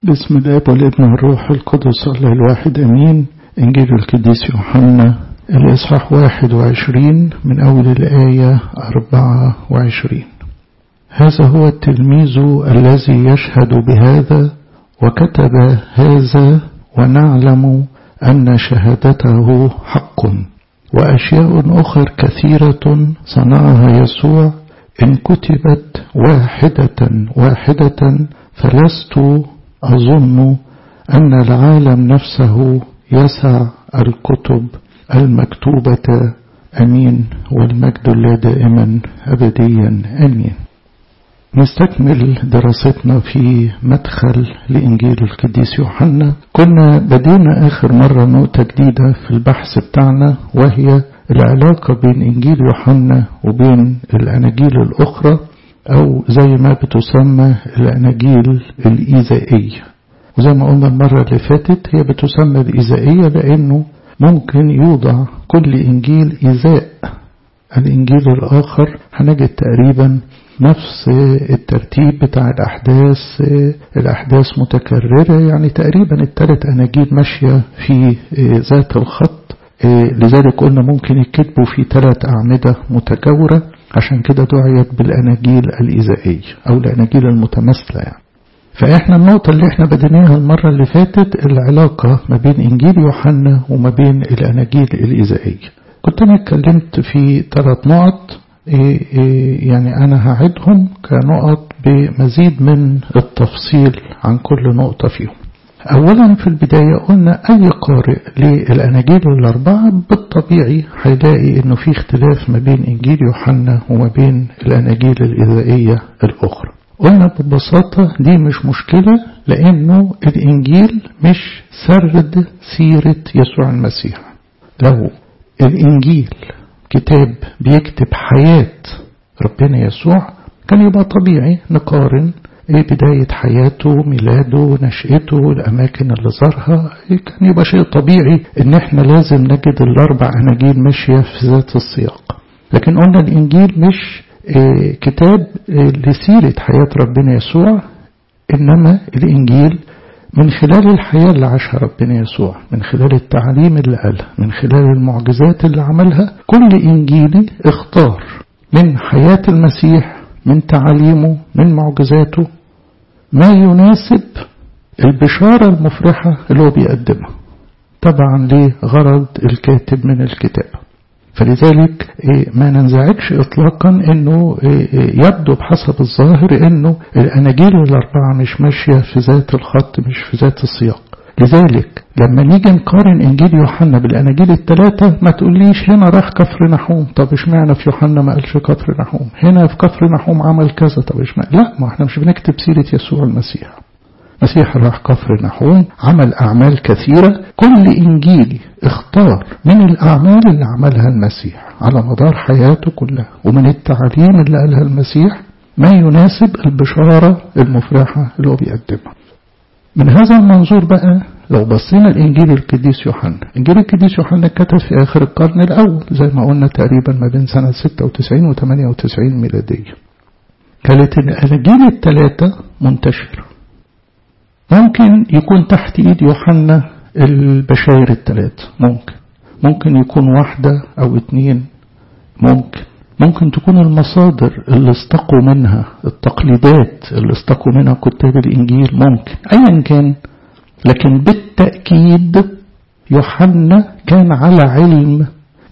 بسم الاب والابن والروح القدس الله الواحد امين انجيل القديس يوحنا الاصحاح واحد وعشرين من اول الايه اربعه وعشرين هذا هو التلميذ الذي يشهد بهذا وكتب هذا ونعلم ان شهادته حق واشياء اخر كثيره صنعها يسوع ان كتبت واحده واحده فلست أظن أن العالم نفسه يسع الكتب المكتوبة أمين والمجد لا دائما أبديا أمين نستكمل دراستنا في مدخل لإنجيل القديس يوحنا كنا بدينا آخر مرة نقطة جديدة في البحث بتاعنا وهي العلاقة بين إنجيل يوحنا وبين الأناجيل الأخرى أو زي ما بتسمى الأناجيل الإيذائية وزي ما قلنا المرة اللي فاتت هي بتسمى الإيذائية لأنه ممكن يوضع كل إنجيل إيذاء الإنجيل الآخر هنجد تقريبا نفس الترتيب بتاع الأحداث الأحداث متكررة يعني تقريبا الثلاث أناجيل ماشية في ذات الخط لذلك قلنا ممكن يكتبوا في ثلاث أعمدة متجاورة عشان كده دعيت بالأناجيل الإيذائية أو الأناجيل المتماثلة يعني فإحنا النقطة اللي إحنا بديناها المرة اللي فاتت العلاقة ما بين إنجيل يوحنا وما بين الأناجيل الإيذائية كنت أنا اتكلمت في ثلاث نقط يعني أنا هعدهم كنقط بمزيد من التفصيل عن كل نقطة فيهم أولا في البداية قلنا أي قارئ للأناجيل الأربعة بالطبيعي هيلاقي إنه في اختلاف ما بين إنجيل يوحنا وما بين الأناجيل الإذائية الأخرى قلنا ببساطة دي مش مشكلة لأنه الإنجيل مش سرد سيرة يسوع المسيح لو الإنجيل كتاب بيكتب حياة ربنا يسوع كان يبقى طبيعي نقارن بداية حياته ميلاده نشأته الأماكن اللي زارها كان يبقى شيء طبيعي إن إحنا لازم نجد الأربع أناجيل ماشية في ذات السياق لكن قلنا الإنجيل مش كتاب لسيرة حياة ربنا يسوع إنما الإنجيل من خلال الحياة اللي عاشها ربنا يسوع من خلال التعليم اللي قالها من خلال المعجزات اللي عملها كل إنجيلي اختار من حياة المسيح من تعاليمه من معجزاته ما يناسب البشارة المفرحة اللي هو بيقدمها طبعا لغرض الكاتب من الكتاب فلذلك ما ننزعجش اطلاقا انه يبدو بحسب الظاهر انه الاناجيل الاربعه مش ماشيه في ذات الخط مش في ذات السياق لذلك لما نيجي نقارن انجيل يوحنا بالاناجيل الثلاثه ما تقوليش هنا راح كفر نحوم طب اشمعنى في يوحنا ما قالش كفر نحوم هنا في كفر نحوم عمل كذا طب اشمعنى لا ما احنا مش بنكتب سيره يسوع المسيح المسيح راح كفر نحوم عمل أعمال كثيرة كل إنجيلي اختار من الأعمال اللي عملها المسيح على مدار حياته كلها ومن التعليم اللي قالها المسيح ما يناسب البشارة المفرحة اللي هو بيقدمها من هذا المنظور بقى لو بصينا الإنجيل القديس يوحنا إنجيل القديس يوحنا كتب في آخر القرن الأول زي ما قلنا تقريبا ما بين سنة 96 و 98 ميلادية كانت الأناجيل الثلاثة منتشرة ممكن يكون تحت ايد يوحنا البشاير الثلاثة ممكن ممكن يكون واحدة او اتنين ممكن ممكن تكون المصادر اللي استقوا منها التقليدات اللي استقوا منها كتاب الانجيل ممكن ايا كان لكن بالتأكيد يوحنا كان على علم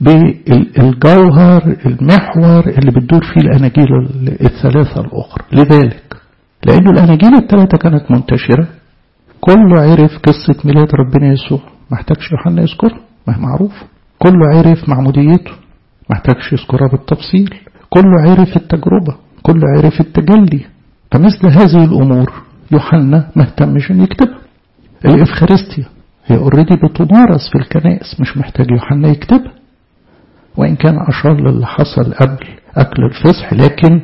بالجوهر المحور اللي بتدور فيه الاناجيل الثلاثة الاخرى لذلك لأن الأناجيل الثلاثة كانت منتشرة كله عرف قصة ميلاد ربنا يسوع ما احتاجش يوحنا يذكرها ما هي معروف كله عرف معموديته ما احتاجش يذكرها بالتفصيل كله عرف التجربة كله عرف التجلي فمثل هذه الأمور يوحنا ما اهتمش ان يكتبها الإفخارستيا هي اوريدي بتمارس في الكنائس مش محتاج يوحنا يكتبها وإن كان أشار للي حصل قبل أكل الفصح لكن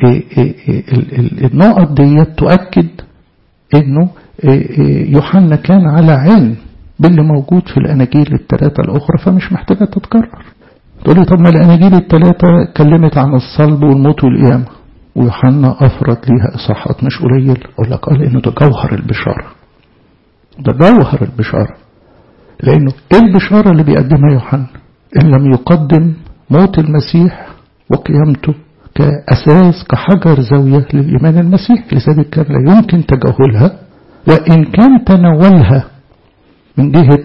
النقط دي تؤكد انه يوحنا كان على علم باللي موجود في الاناجيل الثلاثه الاخرى فمش محتاجه تتكرر تقولي طب ما الاناجيل الثلاثه اتكلمت عن الصلب والموت والقيامه ويوحنا أفرد ليها إصحاحات مش قليل أقول لك قال إنه ده جوهر البشارة ده جوهر البشارة لأنه إيه البشارة اللي بيقدمها يوحنا إن لم يقدم موت المسيح وقيامته كأساس كحجر زاوية للإيمان المسيح لذلك كان لا يمكن تجاهلها وإن كان تناولها من جهة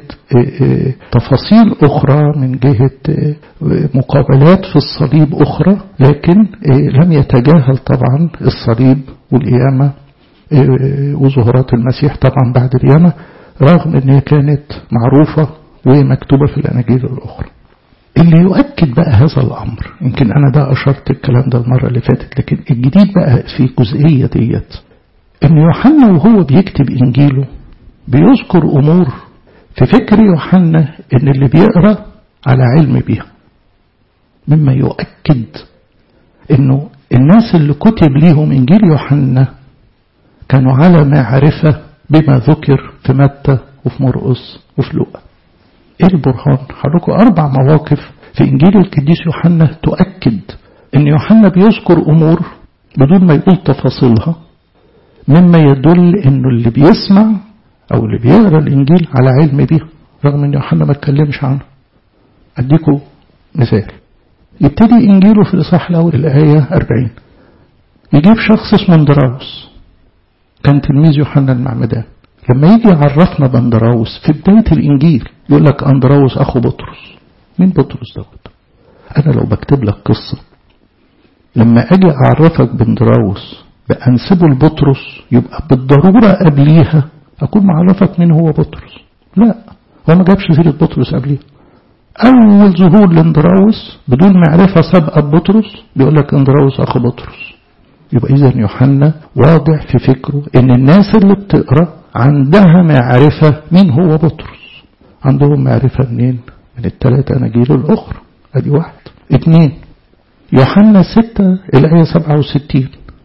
تفاصيل أخرى من جهة مقابلات في الصليب أخرى لكن لم يتجاهل طبعا الصليب والقيامة وظهورات المسيح طبعا بعد القيامة رغم أن هي كانت معروفة ومكتوبة في الأناجيل الأخرى اللي يؤكد بقى هذا الأمر يمكن أنا ده أشرت الكلام ده المرة اللي فاتت لكن الجديد بقى في الجزئية ديت إن يوحنا وهو بيكتب إنجيله بيذكر أمور في فكر يوحنا إن اللي بيقرأ على علم بيها مما يؤكد إنه الناس اللي كتب ليهم إنجيل يوحنا كانوا على معرفة بما ذكر في متى وفي مرقس وفي لوقا ايه البرهان هقول اربع مواقف في انجيل القديس يوحنا تؤكد ان يوحنا بيذكر امور بدون ما يقول تفاصيلها مما يدل انه اللي بيسمع او اللي بيقرا الانجيل على علم بيها رغم ان يوحنا ما اتكلمش عنها اديكم مثال يبتدي انجيله في الاصحاح الاول الايه 40 يجيب شخص اسمه اندراوس كان تلميذ يوحنا المعمدان لما يجي يعرفنا باندراوس في بداية الإنجيل يقول لك أندراوس أخو بطرس مين بطرس دوت أنا لو بكتب لك قصة لما أجي أعرفك باندراوس بأنسبه لبطرس يبقى بالضرورة قبليها أكون معرفك مين هو بطرس لا هو ما جابش سيرة بطرس قبليها أول ظهور لاندراوس بدون معرفة سابقة ببطرس بيقول لك اندراوس أخو بطرس يبقى إذا يوحنا واضح في فكره إن الناس اللي بتقرأ عندها معرفة مين هو بطرس عندهم معرفة منين من الثلاثة أناجيل الأخرى أدي واحد اثنين يوحنا ستة الآية سبعة وستين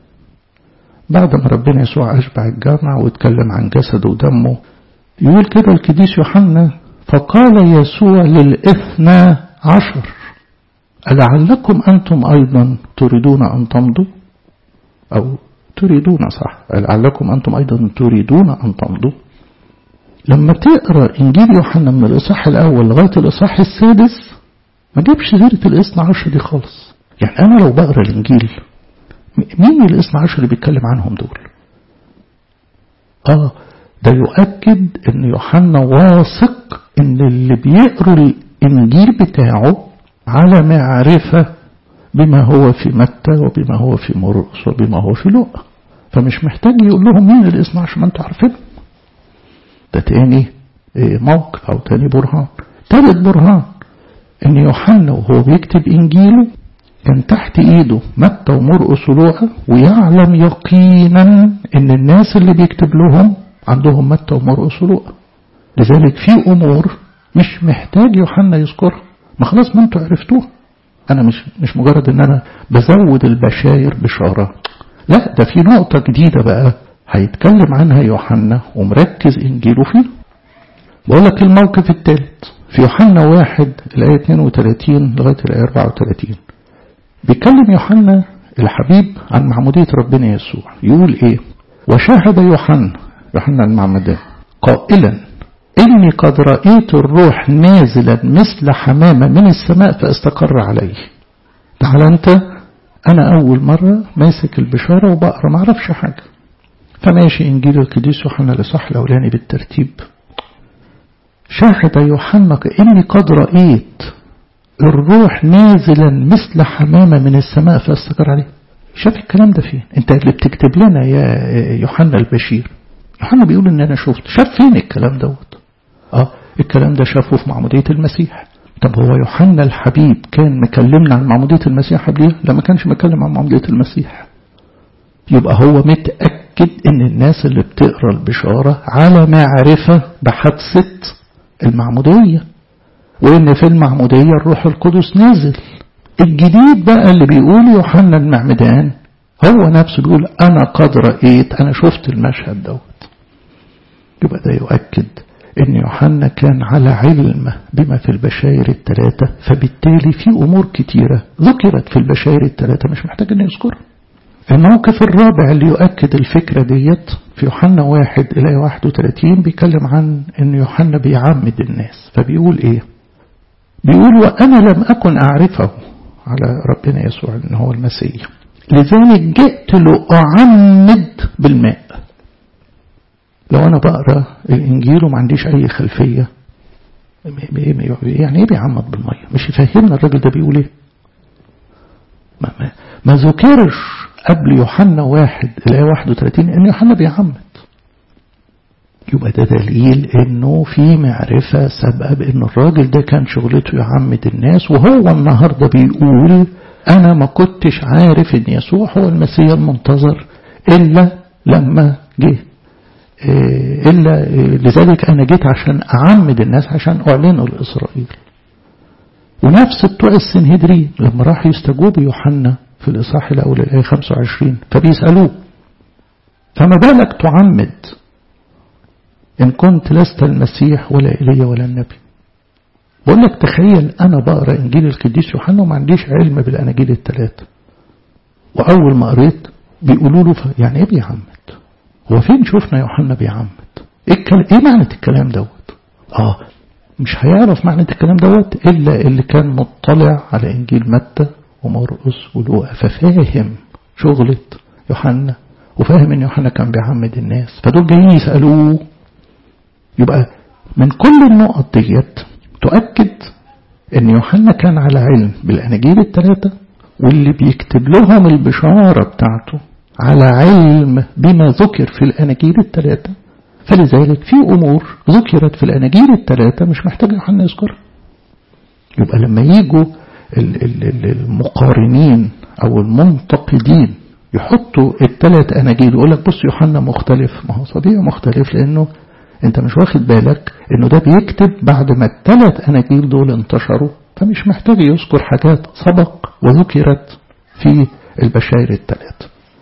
بعد ما ربنا يسوع أشبع الجامع واتكلم عن جسده ودمه يقول كده القديس يوحنا فقال يسوع للإثنى عشر ألعلكم أنتم أيضا تريدون أن تمضوا أو تريدون صح لعلكم أنتم أيضا تريدون أن تمضوا لما تقرأ إنجيل يوحنا من الإصحاح الأول لغاية الإصحاح السادس ما جابش سيرة الإثنى عشر دي خالص يعني أنا لو بقرأ الإنجيل مين الإثنى عشر اللي بيتكلم عنهم دول آه ده يؤكد أن يوحنا واثق أن اللي بيقروا الإنجيل بتاعه على معرفة بما هو في متى وبما هو في مرقس وبما هو في لوقا فمش محتاج يقول لهم مين الاثنى عشر ما انتوا عارفين ده تاني موقف او تاني برهان تالت برهان ان يوحنا وهو بيكتب انجيله كان تحت ايده متى ومرقس ولوقا ويعلم يقينا ان الناس اللي بيكتب لهم عندهم متى ومرقس ولوقا لذلك في امور مش محتاج يوحنا يذكرها ما خلاص ما انتوا عرفتوها انا مش مش مجرد ان انا بزود البشاير بشاره لا ده في نقطة جديدة بقى هيتكلم عنها يوحنا ومركز انجيله فيه بقول لك الموقف الثالث في يوحنا واحد الآية 32 لغاية الآية 34 بيتكلم يوحنا الحبيب عن معمودية ربنا يسوع يقول ايه وشاهد يوحنا يوحنا المعمدان قائلا إني قد رأيت الروح نازلا مثل حمامة من السماء فاستقر عليه تعال أنت أنا أول مرة ماسك البشارة وبقرا ما أعرفش حاجة فماشي إنجيل القديس يوحنا الإصحاح الأولاني بالترتيب شاهد يوحنا إني قد رأيت الروح نازلا مثل حمامة من السماء فاستقر عليه شاف الكلام ده فين انت اللي بتكتب لنا يا يوحنا البشير يوحنا بيقول ان انا شفت شاف فين الكلام دوت اه الكلام ده شافه في معمودية المسيح طب هو يوحنا الحبيب كان مكلمنا عن معمودية المسيح قبليه لا ما كانش مكلم عن معمودية المسيح يبقى هو متأكد ان الناس اللي بتقرا البشارة على معرفة بحادثة المعمودية وان في المعمودية الروح القدس نازل الجديد بقى اللي بيقول يوحنا المعمدان هو نفسه بيقول انا قد رأيت انا شفت المشهد دوت يبقى ده يؤكد ان يوحنا كان على علم بما في البشاير الثلاثة فبالتالي في امور كتيرة ذكرت في البشاير الثلاثة مش محتاج ان يذكرها الموقف الرابع اللي يؤكد الفكرة ديت في يوحنا واحد إلى 31 بيتكلم عن أن يوحنا بيعمد الناس فبيقول إيه بيقول وأنا لم أكن أعرفه على ربنا يسوع أنه هو المسيح لذلك جئت لأعمد بالماء لو أنا بقرأ الإنجيل وما عنديش أي خلفية يعني إيه بيعمد بالمية مش يفهمنا الراجل ده بيقول إيه ما, ما, ما ذكرش قبل يوحنا واحد إلى 31 إن يوحنا بيعمد يبقى ده دليل انه في معرفة سابقة بان الراجل ده كان شغلته يعمد الناس وهو النهاردة بيقول انا ما كنتش عارف ان يسوع هو المسيح المنتظر الا لما جه الا لذلك انا جيت عشان اعمد الناس عشان اعلنه لاسرائيل ونفس بتوع السنهدرين لما راح يستجوب يوحنا في الاصحاح الاول الايه 25 فبيسالوه فما بالك تعمد إن كنت لست المسيح ولا إلي ولا النبي بقول لك تخيل أنا بقرأ إنجيل القديس يوحنا وما عنديش علم بالأناجيل الثلاثة وأول ما قريت بيقولوا له يعني إيه بيعمد هو فين شفنا يوحنا بيعمد إيه, إيه معنى الكلام دوت آه مش هيعرف معنى الكلام دوت إلا اللي كان مطلع على إنجيل متى ومرقس ولوقا ففاهم شغلة يوحنا وفاهم إن يوحنا كان بيعمد الناس فدول جايين يسألوه يبقى من كل النقط ديت تؤكد ان يوحنا كان على علم بالاناجيل الثلاثه واللي بيكتب لهم البشاره بتاعته على علم بما ذكر في الاناجيل الثلاثه فلذلك في امور ذكرت في الاناجيل الثلاثه مش محتاج يوحنا يذكرها يبقى لما يجوا المقارنين او المنتقدين يحطوا الثلاث اناجيل يقول لك بص يوحنا مختلف ما هو طبيعي مختلف لانه انت مش واخد بالك انه ده بيكتب بعد ما الثلاث اناجيل دول انتشروا فمش محتاج يذكر حاجات سبق وذكرت في البشائر الثلاث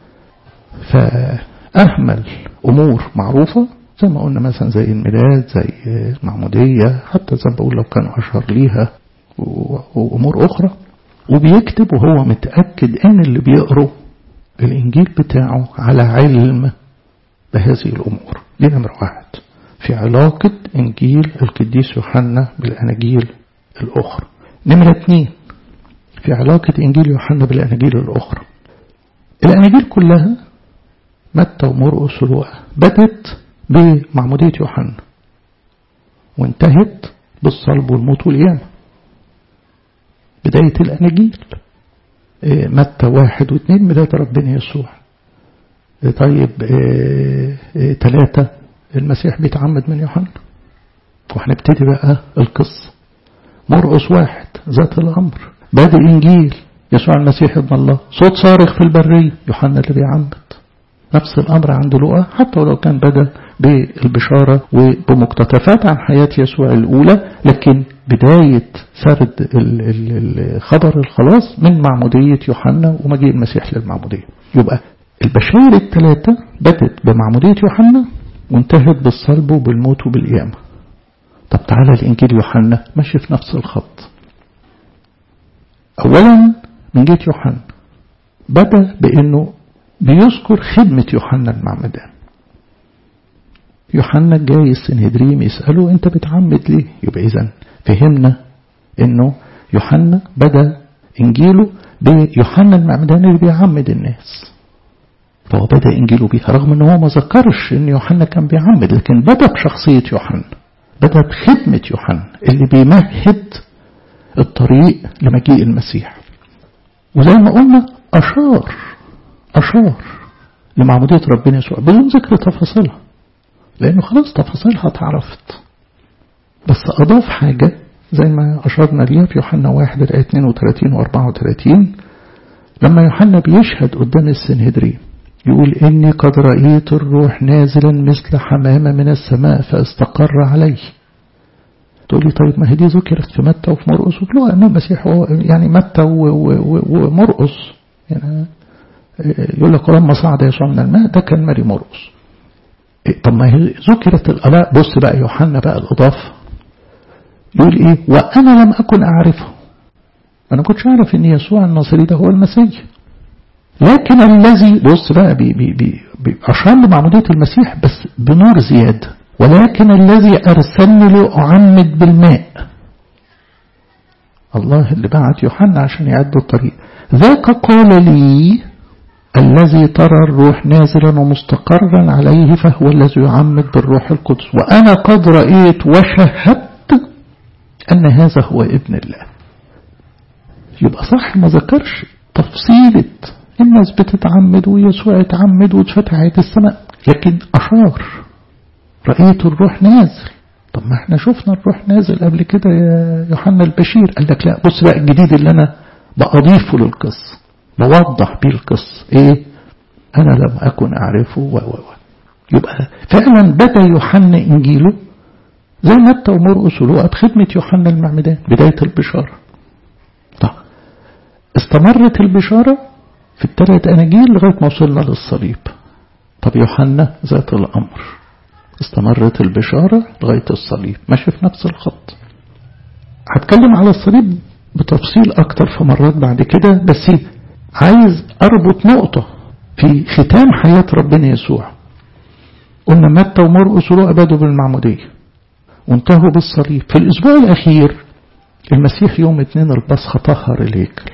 فأهمل أمور معروفة زي ما قلنا مثلا زي الميلاد زي المعمودية حتى زي ما بقول لو كانوا أشهر ليها وأمور أخرى وبيكتب وهو متأكد إن اللي بيقروا الإنجيل بتاعه على علم بهذه الأمور دي نمرة واحد في علاقة إنجيل القديس يوحنا بالأناجيل الأخرى نمرة اثنين في علاقة إنجيل يوحنا بالأناجيل الأخرى الأناجيل كلها متى ومرقس ولوقا بدت بمعمودية يوحنا وانتهت بالصلب والموت والقيامة بداية الأناجيل متى واحد واثنين بداية ربنا يسوع طيب ثلاثة المسيح بيتعمد من يوحنا وهنبتدي بقى القصة مرقس واحد ذات الأمر بادئ إنجيل يسوع المسيح ابن الله صوت صارخ في البرية يوحنا اللي بيعمد نفس الأمر عند لقى حتى ولو كان بدأ بالبشارة وبمقتطفات عن حياة يسوع الأولى لكن بداية سرد الخبر الخلاص من معمودية يوحنا ومجيء المسيح للمعمودية يبقى البشائر الثلاثة بدت بمعمودية يوحنا وانتهت بالصلب وبالموت وبالقيامة طب تعالى الإنجيل يوحنا ماشي في نفس الخط أولا من جهة يوحنا بدأ بأنه بيذكر خدمة يوحنا المعمدان يوحنا جاي السنهدريم يسأله أنت بتعمد ليه يبقى إذا فهمنا أنه يوحنا بدأ إنجيله بيوحنا المعمدان اللي بيعمد الناس فهو بدأ إنجيله بيها رغم أنه هو ما ذكرش أن يوحنا كان بيعمد لكن بدأ بشخصية يوحنا بدأ بخدمة يوحنا اللي بيمهد الطريق لمجيء المسيح وزي ما قلنا أشار أشار لمعمودية ربنا يسوع بدون ذكر تفاصيلها لأنه خلاص تفاصيلها اتعرفت بس أضاف حاجة زي ما أشرنا ليها في يوحنا 1 الآية 32 و 34 لما يوحنا بيشهد قدام السنهدرين يقول إني قد رأيت الروح نازلا مثل حمامة من السماء فاستقر عليه تقول لي طيب ما هي دي ذكرت في متى وفي مرقس وفي لوقا أن المسيح هو يعني متى ومرقس يعني يقول لك لما صعد يسوع من الماء ده كان ماري مرقس طب ما هي ذكرت الآلاء بص بقى يوحنا بقى الإضافة يقول إيه وأنا لم أكن أعرفه أنا كنتش أعرف إن يسوع الناصري ده هو المسيح لكن الذي بص بقى بي بي بي بي أشار لمعمودية المسيح بس بنور زيادة ولكن الذي أرسلني لأعمد بالماء الله اللي بعت يوحنا عشان يعد الطريق ذاك قال لي الذي ترى الروح نازلا ومستقرا عليه فهو الذي يعمد بالروح القدس وأنا قد رأيت وشهدت أن هذا هو ابن الله يبقى صح ما ذكرش تفصيلة الناس بتتعمد ويسوع اتعمد واتفتحت السماء لكن أشار رأيت الروح نازل طب ما احنا شفنا الروح نازل قبل كده يا يوحنا البشير قال لك لا بص بقى الجديد اللي انا بأضيفه للقصة بوضح بيه القصة ايه انا لم اكن اعرفه و و و يبقى فعلا بدأ يوحنا انجيله زي متى ومرقس ولوقا بخدمة يوحنا المعمدان بداية البشارة طب استمرت البشارة في الثلاث أناجيل لغاية ما وصلنا للصليب طب يوحنا ذات الأمر استمرت البشارة لغاية الصليب ماشي في نفس الخط هتكلم على الصليب بتفصيل أكتر في مرات بعد كده بس عايز أربط نقطة في ختام حياة ربنا يسوع قلنا متى ومرقس ولوقا بدوا بالمعمودية وانتهوا بالصليب في الأسبوع الأخير المسيح يوم اتنين البصخة طهر الهيكل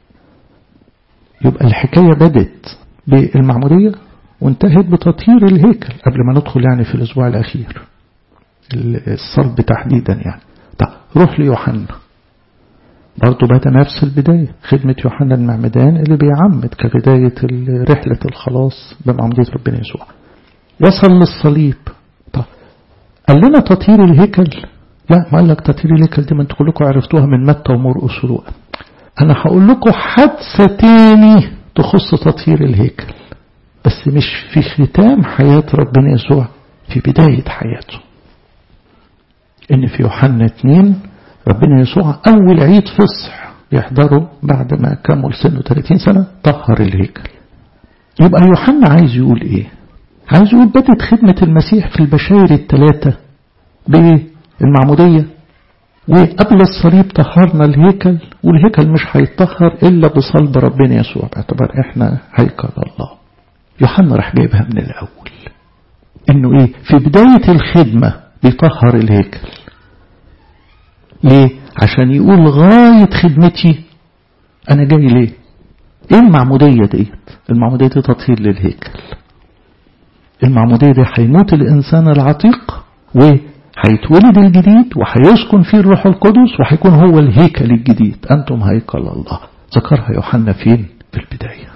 يبقى الحكاية بدت بالمعمودية وانتهت بتطهير الهيكل قبل ما ندخل يعني في الأسبوع الأخير الصلب تحديدا يعني طب روح ليوحنا برضه بدا نفس البداية خدمة يوحنا المعمدان اللي بيعمد كبداية رحلة الخلاص بمعمودية ربنا يسوع وصل للصليب طب قال لنا تطهير الهيكل لا ما قال لك تطهير الهيكل دي ما انتوا كلكم عرفتوها من متى ومرقس ولوقا انا هقول لكم حادثة تاني تخص تطهير الهيكل بس مش في ختام حياة ربنا يسوع في بداية حياته ان في يوحنا 2 ربنا يسوع اول عيد فصح يحضره بعد ما كمل سنه 30 سنة طهر الهيكل يبقى يوحنا عايز يقول ايه عايز يقول بدت خدمة المسيح في البشاير الثلاثة بالمعمودية وقبل الصليب طهرنا الهيكل والهيكل مش هيتطهر إلا بصلب ربنا يسوع باعتبار إحنا هيكل الله يوحنا راح جايبها من الأول إنه إيه في بداية الخدمة بيطهر الهيكل ليه عشان يقول غاية خدمتي أنا جاي ليه إيه المعمودية ديت المعمودية دي تطهير للهيكل المعمودية دي هيموت الإنسان العتيق وهيتولد الجديد وهيسكن فيه الروح القدس وهيكون هو الهيكل الجديد أنتم هيكل الله ذكرها يوحنا فين في البداية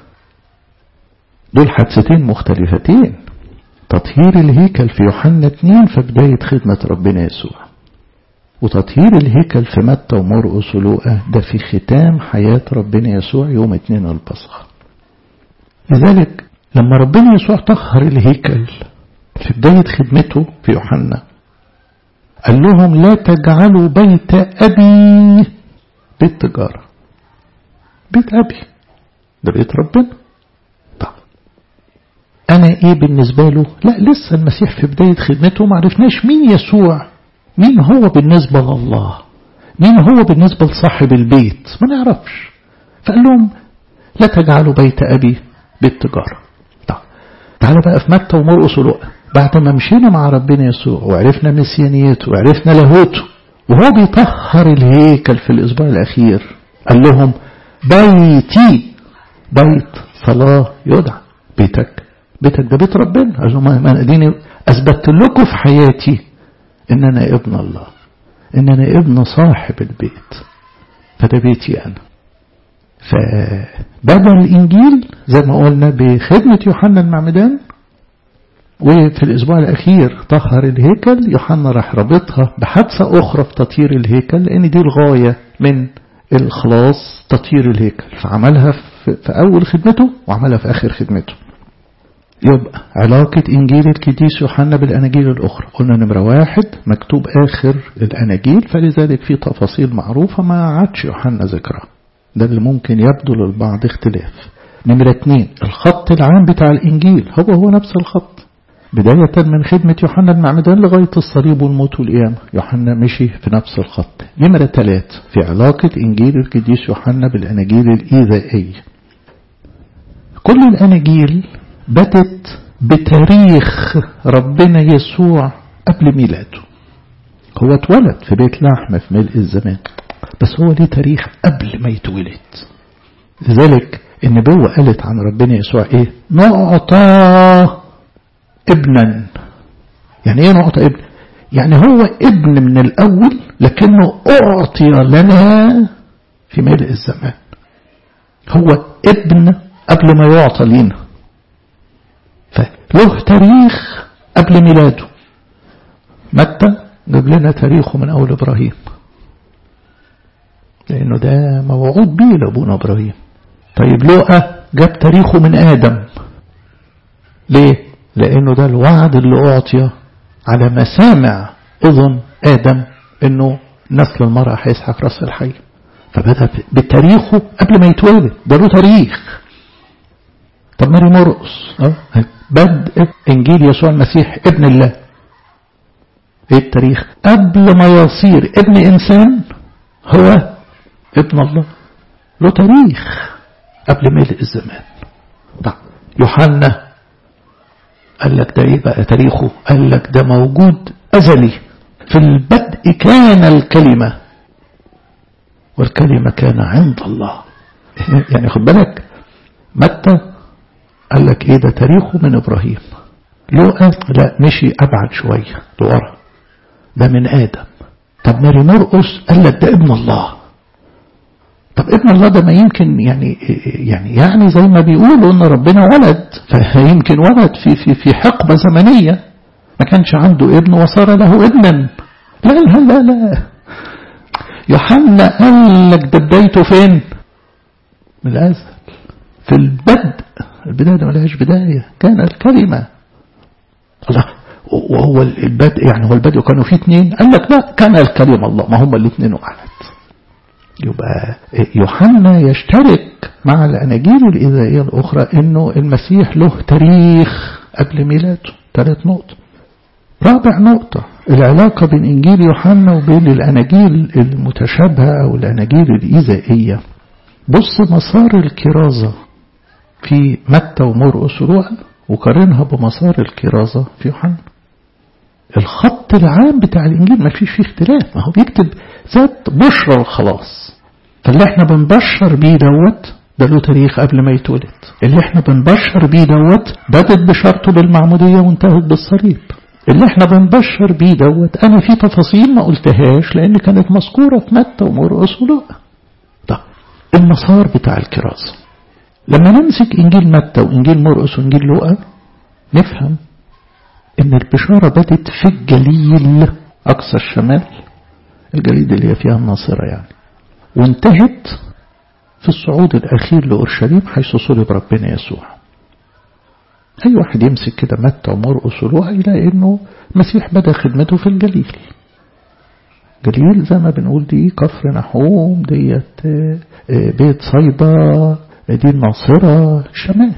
دول حادثتين مختلفتين تطهير الهيكل في يوحنا 2 في بداية خدمة ربنا يسوع وتطهير الهيكل في متى ومرقس ولوقا ده في ختام حياة ربنا يسوع يوم اتنين البصخ لذلك لما ربنا يسوع طهر الهيكل في بداية خدمته في يوحنا قال لهم لا تجعلوا بيت أبي بيت تجارة بيت أبي ده بيت ربنا طب أنا إيه بالنسبة له لا لسه المسيح في بداية خدمته ما عرفناش مين يسوع مين هو بالنسبة لله مين هو بالنسبة لصاحب البيت ما نعرفش فقال لهم لا تجعلوا بيت أبي بيت تجارة طب تعالوا بقى في متى ومرقس ولوقا بعد ما مشينا مع ربنا يسوع وعرفنا مسيانيته وعرفنا لاهوته وهو بيطهر الهيكل في الأسبوع الأخير قال لهم بيتي بيت صلاة يدعى بيتك بيتك ده بيت ربنا قال لهم ما اديني اثبتت لكم في حياتي ان انا ابن الله ان انا ابن صاحب البيت فده بيتي انا فبدأ الانجيل زي ما قلنا بخدمة يوحنا المعمدان وفي الاسبوع الاخير طهر الهيكل يوحنا راح رابطها بحادثة اخرى في تطهير الهيكل لان دي الغاية من الخلاص تطهير الهيكل فعملها في اول خدمته وعملها في اخر خدمته يبقى علاقة إنجيل القديس يوحنا بالأناجيل الأخرى قلنا نمرة واحد مكتوب آخر الأناجيل فلذلك في تفاصيل معروفة ما عادش يوحنا ذكرها ده اللي ممكن يبدو للبعض اختلاف نمرة اتنين الخط العام بتاع الإنجيل هو هو نفس الخط بداية من خدمة يوحنا المعمدان لغاية الصليب والموت والقيامة يوحنا مشي في نفس الخط نمرة ثلاث في علاقة إنجيل القديس يوحنا بالأناجيل الإيذائية كل الأناجيل بدت بتاريخ ربنا يسوع قبل ميلاده هو اتولد في بيت لحم في ملء الزمان بس هو ليه تاريخ قبل ما يتولد لذلك النبوة قالت عن ربنا يسوع ايه نعطى ابنا يعني ايه نعطى ابن يعني هو ابن من الاول لكنه اعطي لنا في ملء الزمان هو ابن قبل ما يعطى لنا فله تاريخ قبل ميلاده متى جاب لنا تاريخه من أول إبراهيم لأنه ده موعود بيه لأبونا إبراهيم طيب لوقا جاب تاريخه من آدم ليه؟ لأنه ده الوعد اللي أعطي على مسامع أذن آدم أنه نسل المرأة هيسحق رأس الحي فبدأ بتاريخه قبل ما يتولد ده له تاريخ طب ماري مرقص أه؟ بدء إنجيل يسوع المسيح ابن الله ايه التاريخ قبل ما يصير ابن إنسان هو ابن الله له تاريخ قبل ملء الزمان طب يوحنا قال لك ده ايه بقى تاريخه قال لك ده موجود أزلي في البدء كان الكلمة والكلمة كان عند الله يعني خد بالك متى قال لك ايه ده تاريخه من ابراهيم لوقا لا مشي ابعد شوية لورا ده من ادم طب ماري مرقس قال لك ده ابن الله طب ابن الله ده ما يمكن يعني يعني يعني زي ما بيقولوا ان ربنا ولد فيمكن ولد في في في حقبه زمنيه ما كانش عنده ابن وصار له ابنا لا لا لا لا يوحنا قال لك ده بدايته فين؟ من الازل في البدء البدايه ده ملهاش بدايه كان الكلمه الله وهو البدء يعني هو البدء كانوا فيه اثنين قال لك لا كان الكلمه الله ما هم الاثنين واحد يبقى يوحنا يشترك مع الأناجيل الإذائية الأخرى أنه المسيح له تاريخ قبل ميلاده ثالث نقطة رابع نقطة العلاقة بين إنجيل يوحنا وبين الأناجيل المتشابهة أو الأناجيل الإذائية بص مسار الكرازة في متى ومرقس ولوقا وقارنها بمسار الكرازة في يوحنا الخط العام بتاع الإنجيل ما فيش فيه اختلاف ما هو بيكتب ذات بشرى الخلاص فاللي احنا بنبشر بيه دوت ده له تاريخ قبل ما يتولد اللي احنا بنبشر بيه دوت بدت بشرطه بالمعمودية وانتهت بالصليب اللي احنا بنبشر بيه دوت انا في تفاصيل ما قلتهاش لان كانت مذكورة في متى ومرقس ولوقا طب المسار بتاع الكرازة لما نمسك انجيل متى وانجيل مرقس وانجيل لوقا نفهم ان البشارة بدت في الجليل اقصى الشمال الجليد اللي هي فيها الناصرة يعني وانتهت في الصعود الأخير لأورشليم حيث صلب ربنا يسوع أي واحد يمسك كده متى ومرقس ولوقا يلاقي إنه المسيح بدأ خدمته في الجليل جليل زي ما بنقول دي كفر نحوم ديت بيت صيدا دي الناصرة الشمال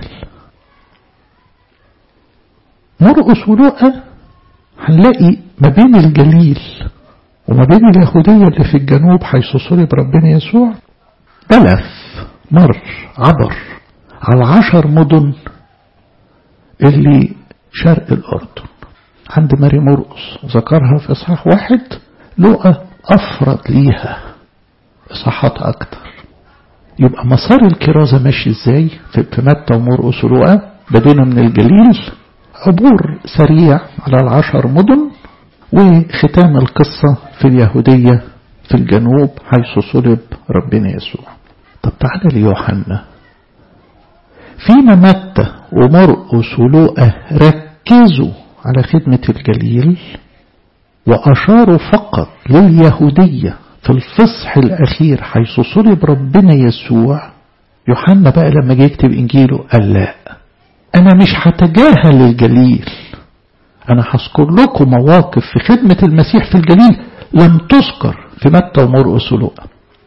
مرقس ولوقا هنلاقي ما بين الجليل وما بين اليهودية اللي في الجنوب حيث صلب ربنا يسوع ألف مر عبر على عشر مدن اللي شرق الأردن عند ماري مرقس ذكرها في إصحاح واحد لقى أفرد ليها إصحاحات أكتر يبقى مسار الكرازة ماشي إزاي في متى ومرقس ولقى بدينا من الجليل عبور سريع على العشر مدن وختام القصة في اليهودية في الجنوب حيث صلب ربنا يسوع طب تعالى ليوحنا فيما متى ومرقس ولوقا ركزوا على خدمة الجليل وأشاروا فقط لليهودية في الفصح الأخير حيث صلب ربنا يسوع يوحنا بقى لما جه يكتب إنجيله قال لا أنا مش هتجاهل الجليل أنا هذكر لكم مواقف في خدمة المسيح في الجليل لم تذكر في متى ومرقس ولوقا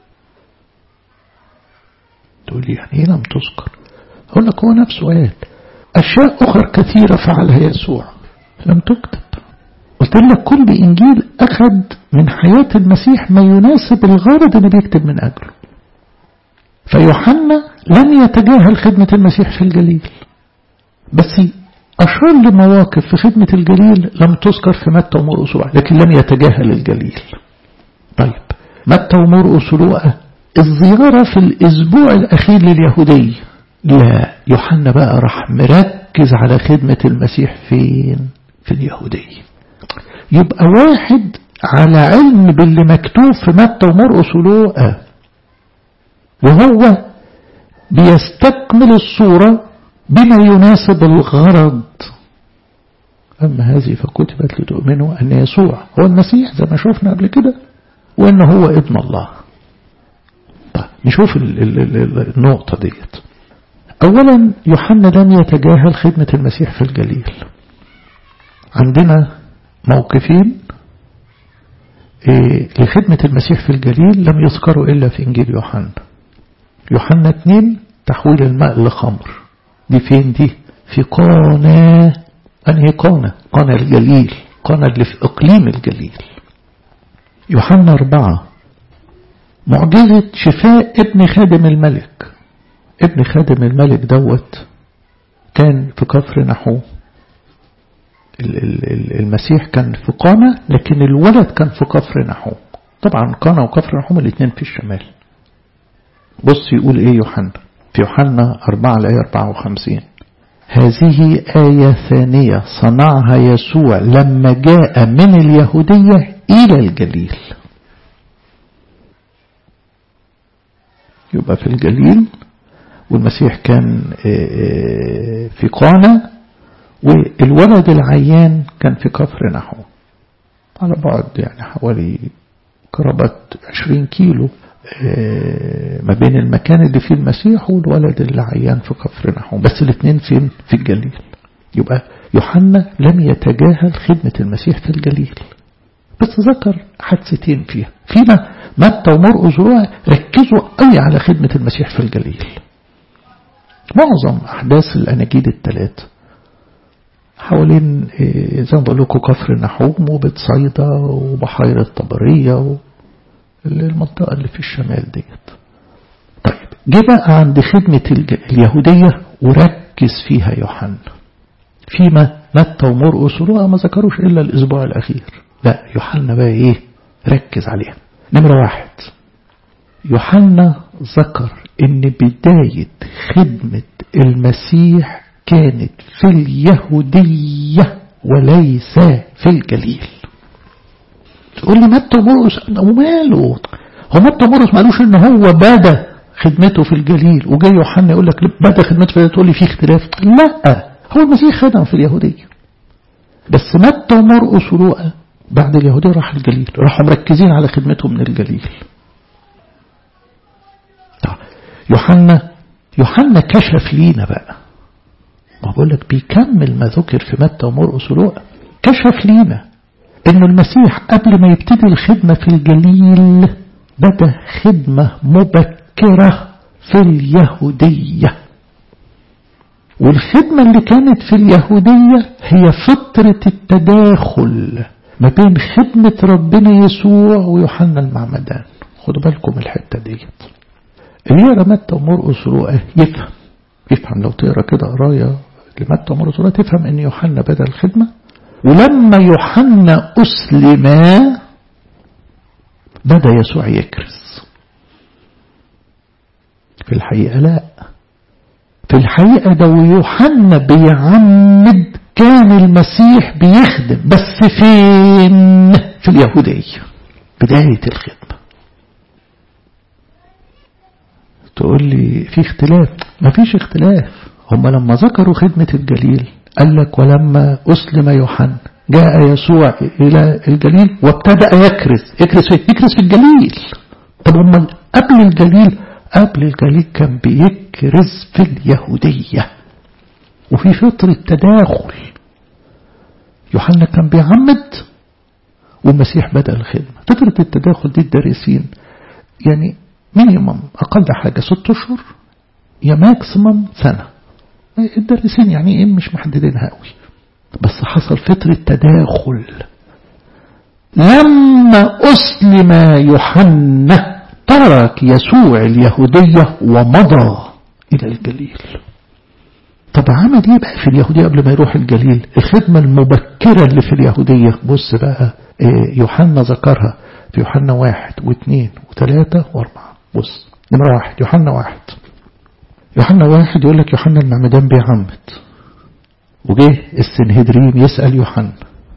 تقول لي يعني ايه لم تذكر اقول لك هو نفسه قال اشياء اخرى كثيرة فعلها يسوع لم تكتب قلت لك كل انجيل اخذ من حياة المسيح ما يناسب الغرض اللي بيكتب من اجله فيوحنا لم يتجاهل خدمة المسيح في الجليل بس أشار لمواقف في خدمة الجليل لم تذكر في متى ومرقس لكن لم يتجاهل الجليل طيب متى ومرقس ولوقا الزيارة في الأسبوع الأخير لليهودية لا يوحنا بقى راح مركز على خدمة المسيح فين في اليهودية يبقى واحد على علم باللي مكتوب في متى ومرقس ولوقا وهو بيستكمل الصورة بما يناسب الغرض أما هذه فكتبت لتؤمنوا أن يسوع هو المسيح زي ما شفنا قبل كده وأن هو ابن الله طيب نشوف ال ال ال النقطة ديت أولا يوحنا لم يتجاهل خدمة المسيح في الجليل عندنا موقفين إيه لخدمة المسيح في الجليل لم يذكروا إلا في إنجيل يوحنا يوحنا 2 تحويل الماء لخمر دي فين دي في قانا أنهي قانا قانا الجليل قانا اللي في إقليم الجليل يوحنا أربعة معجزة شفاء ابن خادم الملك ابن خادم الملك دوت كان في كفر نحوم المسيح كان في قانا لكن الولد كان في كفر نحوم طبعا قانا وكفر نحوم الاثنين في الشمال بص يقول ايه يوحنا في يوحنا 4 الآية 54 هذه آية ثانية صنعها يسوع لما جاء من اليهودية إلى الجليل يبقى في الجليل والمسيح كان في قانا والولد العيان كان في كفر نحو على بعد يعني حوالي قرابة 20 كيلو ما بين المكان اللي فيه المسيح والولد اللي عيان في كفر نحوم بس الاثنين فين في الجليل يبقى يوحنا لم يتجاهل خدمة المسيح في الجليل بس ذكر حادثتين فيها فيما متى ومرقس ركزوا قوي على خدمة المسيح في الجليل معظم أحداث الأناجيل الثلاث حوالين زي ما بقول لكم كفر نحوم وبيت صيدا وبحيرة طبرية المنطقة اللي في الشمال ديت طيب جه بقى عند خدمة اليهودية وركز فيها يوحنا فيما متى ومرقس ولوقا ما ذكروش إلا الأسبوع الأخير لا يوحنا بقى إيه ركز عليها نمرة واحد يوحنا ذكر إن بداية خدمة المسيح كانت في اليهودية وليس في الجليل تقول لي متى ومرقس وماله هو متى ومرقس مالوش ان هو بدا خدمته في الجليل وجاي يوحنا يقول لك بدا خدمته في تقول لي في اختلاف لا هو المسيح خدم في اليهودية بس متى ومرقس ولوقا بعد اليهودية راح الجليل راحوا مركزين على خدمته من الجليل يوحنا يوحنا كشف لينا بقى ما بقول لك بيكمل ما ذكر في متى ومرقس ولوقا كشف لينا انه المسيح قبل ما يبتدي الخدمة في الجليل بدأ خدمة مبكرة في اليهودية والخدمة اللي كانت في اليهودية هي فترة التداخل ما بين خدمة ربنا يسوع ويوحنا المعمدان خدوا بالكم الحتة ديت اللي يقرا متى ومرقس ولوقا يفهم يفهم لو تقرا كده قرايه لمتى ومرقس ولوقا تفهم ان يوحنا بدا الخدمه ولما يوحنا أسلم بدأ يسوع يكرز في الحقيقة لا في الحقيقة ده يوحنا بيعمد كان المسيح بيخدم بس فين في اليهودية بداية الخدمة تقول لي في اختلاف ما فيش اختلاف هم لما ذكروا خدمة الجليل قال لك ولما أسلم يوحنا جاء يسوع إلى الجليل وابتدأ يكرز يكرز في يكرز في الجليل طب هم قبل الجليل قبل الجليل كان بيكرز في اليهودية وفي فترة تداخل يوحنا كان بيعمد والمسيح بدأ الخدمة فترة التداخل دي الدارسين يعني مينيمم أقل حاجة ست أشهر يا ماكسيمم سنة الدارسين يعني ايه مش محددينها قوي بس حصل فترة تداخل لما أسلم يوحنا ترك يسوع اليهودية ومضى إلى الجليل طب عمل ايه بقى في اليهودية قبل ما يروح الجليل الخدمة المبكرة اللي في اليهودية بص بقى يوحنا ذكرها في يوحنا واحد واثنين وثلاثة واربعة بص نمرة واحد يوحنا واحد يوحنا واحد يقول لك يوحنا المعمدان بيعمد وجه السنهدرين يسأل يوحنا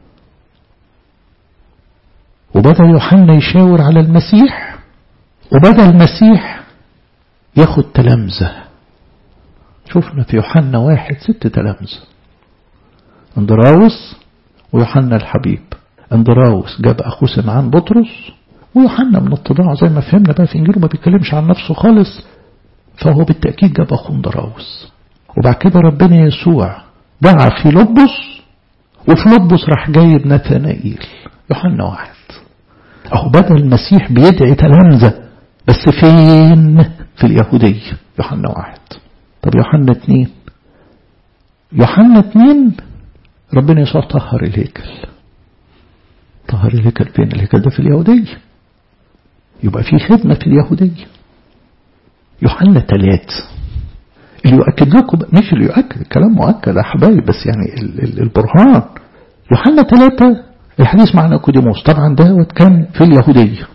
وبدأ يوحنا يشاور على المسيح وبدأ المسيح ياخد تلامذة شفنا في يوحنا واحد ست تلامذة اندراوس ويوحنا الحبيب اندراوس جاب أخوه سمعان بطرس ويوحنا من التضاع زي ما فهمنا بقى في إنجيله ما بيتكلمش عن نفسه خالص فهو بالتأكيد جاب أخوه اندراوس وبعد كده ربنا يسوع دعا فيلبس وفيلبس راح جايب نثنائيل يوحنا واحد أهو بدأ المسيح بيدعي تلامذة بس فين في اليهودية يوحنا واحد طب يوحنا اتنين يوحنا اتنين ربنا يسوع طهر الهيكل طهر الهيكل فين الهيكل ده في اليهودية يبقى في خدمة في اليهودية يوحنا ثلاث اللي يؤكد لكم مش اللي يؤكد الكلام مؤكد يا حبايب بس يعني البرهان يوحنا ثلاثة الحديث مع نيقوديموس طبعا دوت كان في اليهودية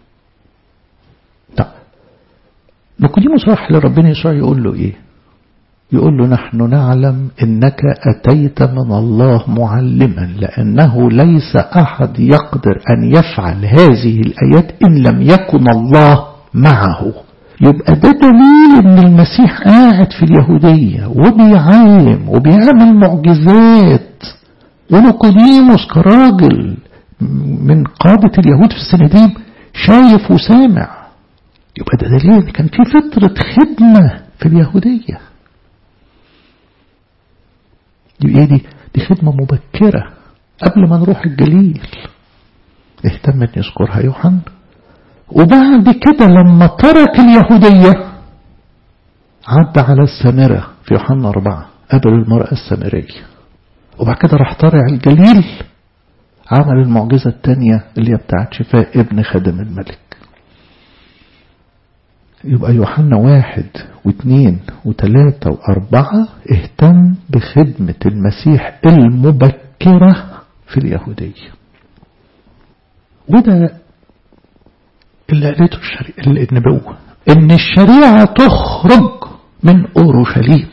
طب نيقوديموس راح لربنا يسوع يقول له ايه يقول له نحن نعلم انك اتيت من الله معلما لانه ليس احد يقدر ان يفعل هذه الايات ان لم يكن الله معه يبقى ده دليل ان المسيح قاعد في اليهودية وبيعلم وبيعمل معجزات ونيقوديموس كراجل من قادة اليهود في السنتين شايف وسامع يبقى ده دليل كان في فترة خدمة في اليهودية دي ايه دي دي خدمة مبكرة قبل ما نروح الجليل اهتم ان يذكرها يوحنا وبعد كده لما ترك اليهودية عدى على السامرة في يوحنا أربعة قابل المرأة السامرية وبعد كده راح طالع الجليل عمل المعجزة التانية اللي هي بتاعت شفاء ابن خادم الملك يبقى يوحنا واحد واثنين وثلاثة وأربعة اهتم بخدمة المسيح المبكرة في اليهودية وده اللي قالته الشريعة النبوة إن الشريعة تخرج من أورشليم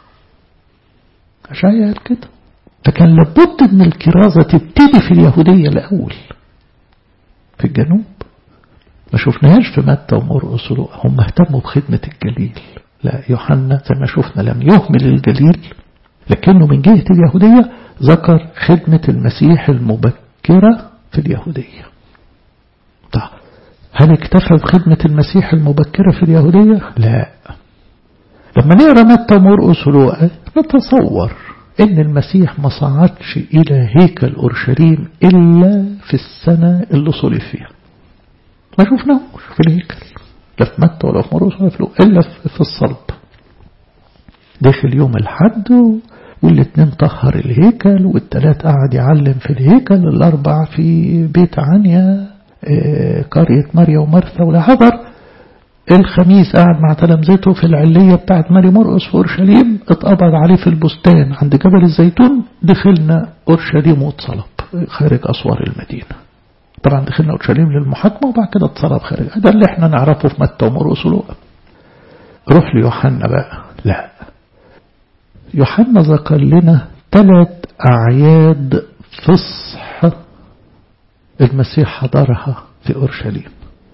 أشعيا قال كده فكان لابد ان الكرازة تبتدي في اليهودية الأول في الجنوب ما شفناهاش في متى ومرقس هم اهتموا بخدمة الجليل لا يوحنا زي ما شفنا لم يهمل الجليل لكنه من جهة اليهودية ذكر خدمة المسيح المبكرة في اليهودية طيب هل اكتفى بخدمة المسيح المبكرة في اليهودية لا لما نقرأ متى ومرقس ولوقا نتصور ان المسيح ما صعدش الى هيكل اورشليم الا في السنة اللي صلب فيها ما شفناهوش في الهيكل لا في متى ولا في مرقس ولا في لوقا الا في الصلب دخل يوم الحد والاثنين طهر الهيكل والثلاث قعد يعلم في الهيكل الاربع في بيت عنيا قرية مريا ومرثا والعبر الخميس قاعد مع تلامذته في العلية بتاعت ماري مرقس في أورشليم اتقبض عليه في البستان عند جبل الزيتون دخلنا أورشليم واتصلب خارج أسوار المدينة طبعا دخلنا أورشليم للمحاكمة وبعد كده اتصلب خارج ده اللي احنا نعرفه في متى ومرقس ولوقا روح ليوحنا بقى لا يوحنا ذكر لنا ثلاث أعياد فصح المسيح حضرها في أورشليم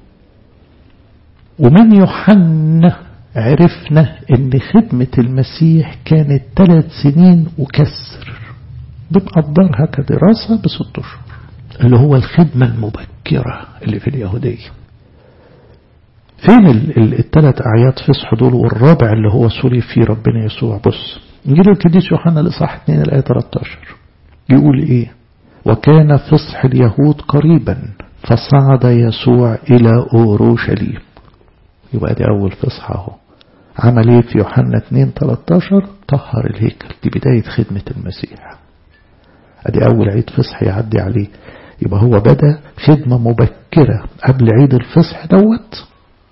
ومن يوحنا عرفنا ان خدمة المسيح كانت ثلاث سنين وكسر بنقدرها كدراسة بست اشهر اللي هو الخدمة المبكرة اللي في اليهودية فين الثلاث أعياد فصح دول والرابع اللي هو صلي فيه ربنا يسوع بص نجيل القديس يوحنا الإصحاح 2 الآية 13 يقول إيه وكان فصح اليهود قريبا فصعد يسوع إلى أورشليم يبقى دي أول فصحى اهو عمل ايه في يوحنا 2 13 طهر الهيكل دي بداية خدمة المسيح ادي أول عيد فصح يعدي عليه يبقى هو بدأ خدمة مبكرة قبل عيد الفصح دوت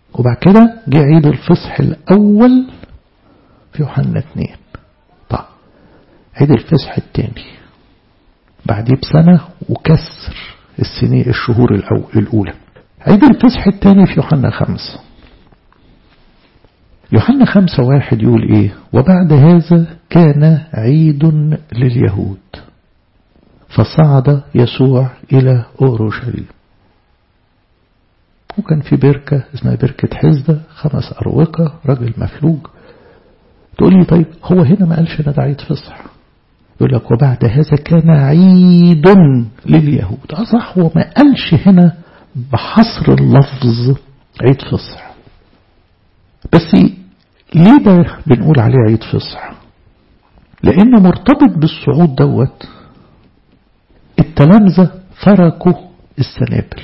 وبعد كده جه عيد الفصح الأول في يوحنا اتنين طيب عيد الفصح التاني بعديه بسنة وكسر السنين الشهور الأولى عيد الفصح التاني في يوحنا خمسة يوحنا خمسة واحد يقول ايه وبعد هذا كان عيد لليهود فصعد يسوع إلى أورشليم وكان في بركة اسمها بركة حزدة خمس أروقة راجل مفلوج تقول لي طيب هو هنا ما قالش ده عيد فصح يقول لك وبعد هذا كان عيد لليهود اه صح هو ما قالش هنا بحصر اللفظ عيد فصح بس ليه ده بنقول عليه عيد فصح لأنه مرتبط بالصعود دوت التلامذة فركوا السنابل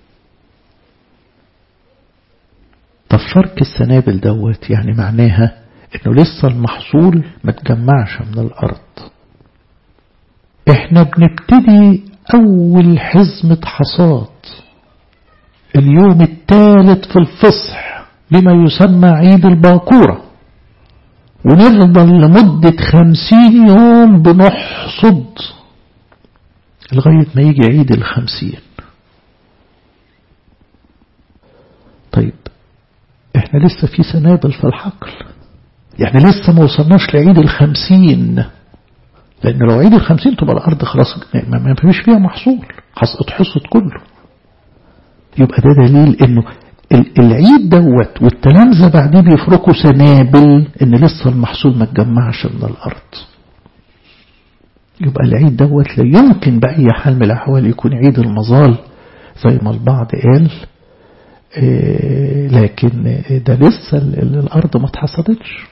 طب فرك السنابل دوت يعني معناها انه لسه المحصول ما تجمعش من الارض احنا بنبتدي اول حزمة حصاد اليوم الثالث في الفصح بما يسمى عيد الباكورة ونفضل لمدة خمسين يوم بنحصد لغاية ما يجي عيد الخمسين طيب احنا لسه في سنابل في الحقل يعني لسه ما وصلناش لعيد الخمسين لأن لو عيد الخمسين تبقى الأرض خلاص ما فيش فيها محصول اتحصد كله يبقى ده دليل انه العيد دوت والتلامذة بعديه بيفركوا سنابل ان لسه المحصول ما اتجمعش من الارض يبقى العيد دوت لا يمكن بأي حال من الأحوال يكون عيد المظال زي ما البعض قال إيه لكن ده لسه الأرض ما اتحصدتش